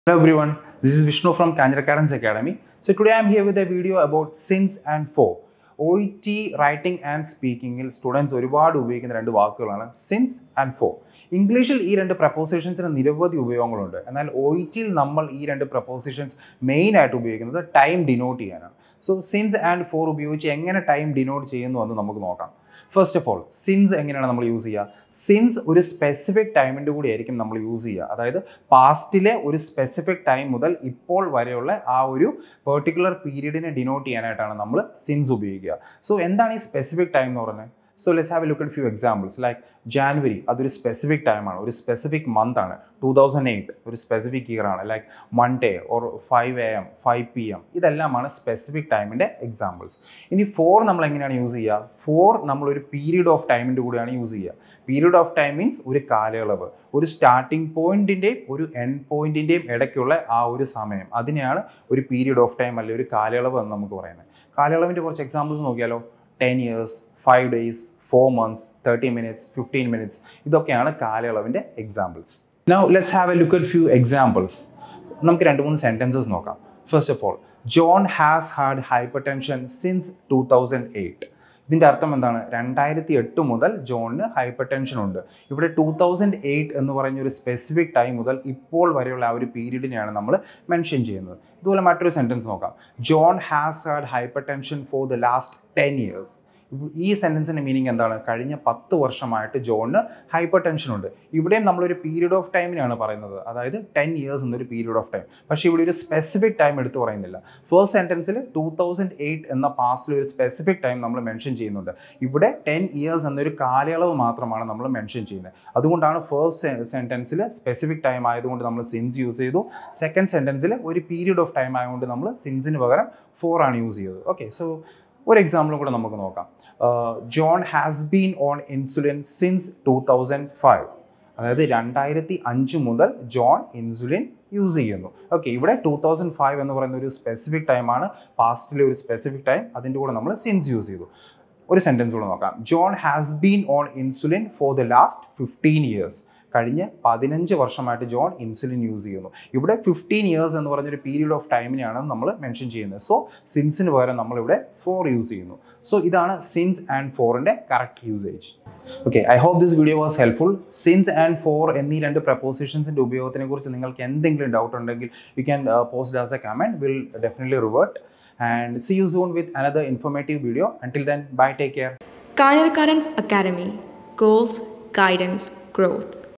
Hello everyone, this is Vishnu from Kanjara Cadence Academy. So today I am here with a video about since and for. O E T writing and സ്പീക്കിങ്ങിൽ students ഒരുപാട് ഉപയോഗിക്കുന്ന രണ്ട് വാക്കുകളാണ് since and four ഇംഗ്ലീഷിൽ ഈ രണ്ട് പ്രപ്പോസിഷൻസിന് നിരവധി ഉപയോഗങ്ങളുണ്ട് എന്നാൽ ഒ ഇ ടിയിൽ നമ്മൾ ഈ രണ്ട് പ്രപ്പോസിഷൻസ് മെയിൻ ആയിട്ട് ഉപയോഗിക്കുന്നത് ടൈം ഡിനോട്ട് ചെയ്യാനാണ് സോ സിൻസ് ആൻഡ് ഫോർ ഉപയോഗിച്ച് എങ്ങനെ ടൈം ഡിനോട്ട് ചെയ്യുന്നു എന്ന് നമുക്ക് നോക്കാം ഫസ്റ്റ് ഓഫ് ഓൾ സിൻസ് എങ്ങനെയാണ് നമ്മൾ യൂസ് ചെയ്യുക സിൻസ് ഒരു സ്പെസിഫിക് ടൈമിൻ്റെ കൂടി ആയിരിക്കും നമ്മൾ യൂസ് ചെയ്യുക അതായത് പാസ്റ്റിലെ ഒരു സ്പെസിഫിക് ടൈം മുതൽ ഇപ്പോൾ വരെയുള്ള ആ ഒരു പെർട്ടിക്കുലർ പീരീഡിനെ ഡിനോട്ട് ചെയ്യാനായിട്ടാണ് നമ്മൾ സിൻസ് ഉപയോഗിക്കുക സോ എന്താണ് ഈ സ്പെസിഫിക് ടൈം എന്ന് പറയുന്നത് so let's have a look at few examples like January അതൊരു സ്പെസിഫിക് ടൈമാണ് ഒരു സ്പെസിഫിക് മന്ത് ആണ് ടൂ തൗസൻഡ് എയ്റ്റ് ഒരു സ്പെസിഫിക് ഇയർ ആണ് like Monday or five A M five P M ഇതെല്ലാമാണ് സ്പെസിഫിക് ടൈമിൻ്റെ എക്സാമ്പിൾസ് ഇനി ഫോർ നമ്മൾ എങ്ങനെയാണ് യൂസ് ചെയ്യുക ഫോർ നമ്മളൊരു പീരീഡ് ഓഫ് ടൈമിൻ്റെ കൂടെയാണ് യൂസ് ചെയ്യുക പീരീഡ് ഓഫ് ടൈം മീൻസ് ഒരു കാലയളവ് ഒരു സ്റ്റാർട്ടിംഗ് പോയിന്റിൻ്റെയും ഒരു എൻഡ് പോയിന്റിൻ്റെയും ഇടയ്ക്കുള്ള ആ ഒരു സമയം അതിനെയാണ് ഒരു പീരീഡ് ഓഫ് ടൈം അല്ലെങ്കിൽ ഒരു കാലയളവ് എന്ന് നമുക്ക് പറയുന്നത് കാലയളവിൻ്റെ കുറച്ച് എക്സാമ്പിൾസ് നോക്കിയാലോ ten years five days four months thirty minutes fifteen minutes ഇതൊക്കെയാണ് കാലയളവിൻ്റെ examples now let's have a look at few examples നമുക്ക് രണ്ട് മൂന്ന് സെൻറ്റൻസസ് നോക്കാം first of all John has had hypertension since two thousand eight ഇതിൻ്റെ അർത്ഥം എന്താണ് രണ്ടായിരത്തി എട്ട് മുതൽ ജോണിന് ഹൈപ്പർ ടെൻഷൻ ഉണ്ട് ഇവിടെ ടൂ തൗസൻഡ് എയ്റ്റ് എന്ന് പറഞ്ഞ ഒരു സ്പെസിഫിക് ടൈം മുതൽ ഇപ്പോൾ വരെയുള്ള ആ ഒരു പീരീഡിനെയാണ് നമ്മൾ മെൻഷൻ ചെയ്യുന്നത് ഇതുപോലെ മറ്റൊരു സെൻറ്റൻസ് നോക്കാം John has had hypertension for the last ten years ഈ സെൻറ്റൻസിൻ്റെ മീനിങ് എന്താണ് കഴിഞ്ഞ പത്ത് വർഷമായിട്ട് ജോണിന് ഹൈപ്പർ ടെൻഷൻ ഉണ്ട് ഇവിടെയും നമ്മളൊരു പീരീഡ് ഓഫ് ടൈമിനാണ് പറയുന്നത് അതായത് ടെൻ ഇയേഴ്സ് എന്നൊരു പീരീഡ് ഓഫ് ടൈം പക്ഷേ ഇവിടെ ഒരു സ്പെസിഫിക് ടൈം എടുത്ത് പറയുന്നില്ല ഫസ്റ്റ് സെൻറ്റൻസിൽ ടൂ തൗസൻഡ് എയ്റ്റ് എന്ന പാസ്റ്റിൽ ഒരു സ്പെസിഫിക് ടൈം നമ്മൾ മെൻഷൻ ചെയ്യുന്നുണ്ട് ഇവിടെ ടെൻ ഇയേഴ്സ് എന്നൊരു കാലയളവ് മാത്രമാണ് നമ്മൾ മെൻഷൻ ചെയ്യുന്നത് അതുകൊണ്ടാണ് ഫസ്റ്റ് സെൻറ്റൻസിൽ സ്പെസിഫിക് ടൈം ആയതുകൊണ്ട് നമ്മൾ സിൻസ് യൂസ് ചെയ്തു സെക്കൻഡ് സെൻറ്റൻസിൽ ഒരു പീരീഡ് ഓഫ് ടൈം ആയതുകൊണ്ട് നമ്മൾ സിൻസിന് പകരം ഫോർ ആണ് യൂസ് ചെയ്തത് ഓക്കെ സോ ഒരു എക്സാമ്പിളും കൂടെ നമുക്ക് നോക്കാം John has been on insulin since two thousand five അതായത് രണ്ടായിരത്തി അഞ്ച് മുതൽ ജോൺ ഇൻസുലിൻ യൂസ് ചെയ്യുന്നു ഓക്കെ ഇവിടെ ടൂ തൗസൻഡ് ഫൈവ് എന്ന് പറയുന്ന ഒരു സ്പെസിഫിക് ടൈമാണ് പാസ്റ്റിലെ ഒരു സ്പെസിഫിക് ടൈം അതിൻ്റെ കൂടെ നമ്മൾ സിൻസ് യൂസ് ചെയ്തു ഒരു സെൻറ്റൻസ് കൂടെ നോക്കാം John has been on insulin for the last fifteen years കഴിഞ്ഞ പതിനഞ്ച് വർഷമായിട്ട് ജോൺ ഇൻസുലിൻ യൂസ് ചെയ്യുന്നു ഇവിടെ ഫിഫ്റ്റീൻ ഇയേഴ്സ് എന്ന് പറഞ്ഞൊരു പീരീഡ് ഓഫ് ടൈമിനെയാണ് നമ്മൾ മെൻഷൻ ചെയ്യുന്നത് സോ സിൻസിന് പകരം നമ്മളിവിടെ ഫോർ യൂസ് ചെയ്യുന്നു സോ ഇതാണ് സിൻസ് ആൻഡ് ഫോറിൻ്റെ correct usage okay I hope this video was helpful since and for എന്നീ രണ്ട് പ്രപ്പോസിഷൻസിൻ്റെ ഉപയോഗത്തിനെ കുറിച്ച് നിങ്ങൾക്ക് എന്തെങ്കിലും ഡൗട്ട് ഉണ്ടെങ്കിൽ you can post as a comment will definitely revert and see you soon with another informative video. Until then, bye, take care. Kanyarakadans Academy Goals, Guidance, Growth.